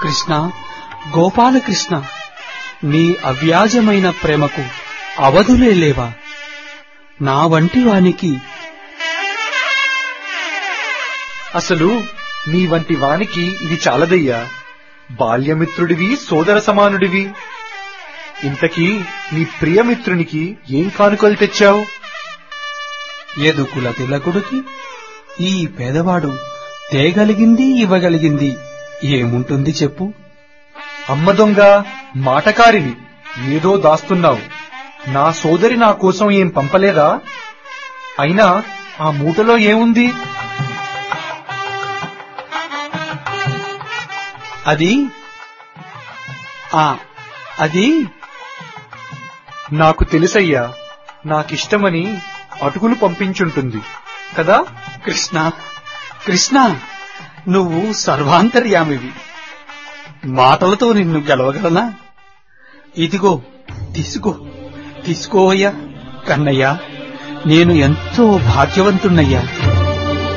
కృష్ణ గోపాలకృష్ణ నీ అవ్యాజమైన ప్రేమకు అవధులే లేవా నా వంటి వానికి అసలు నీ వంటి వానికి ఇది చాలదయ్యా బాల్యమిత్రుడివి సోదర సమానుడివి ఇంతకీ నీ ప్రియమిత్రునికి ఏం కానుకలు తెచ్చావు ఎదుకుల తిలకుడికి ఈ పేదవాడు తేగలిగింది ఇవ్వగలిగింది ఏముంటుంది చెప్పు అమ్మ దొంగ మాటకారిని ఏదో దాస్తున్నావు నా సోదరి నా కోసం ఏం పంపలేదా అయినా ఆ మూటలో ఏముంది అది ఆ అది నాకు తెలుసయ్యా నాకిష్టమని అటుకులు పంపించుంటుంది కదా కృష్ణ కృష్ణ నువ్వు సర్వాంతర్యామివి మాటలతో నిన్ను గెలవగలనా ఇదిగో తీసుకో తీసుకోవయ్యా కన్నయ్యా నేను ఎంతో భాగ్యవంతుణ్ణయ్యా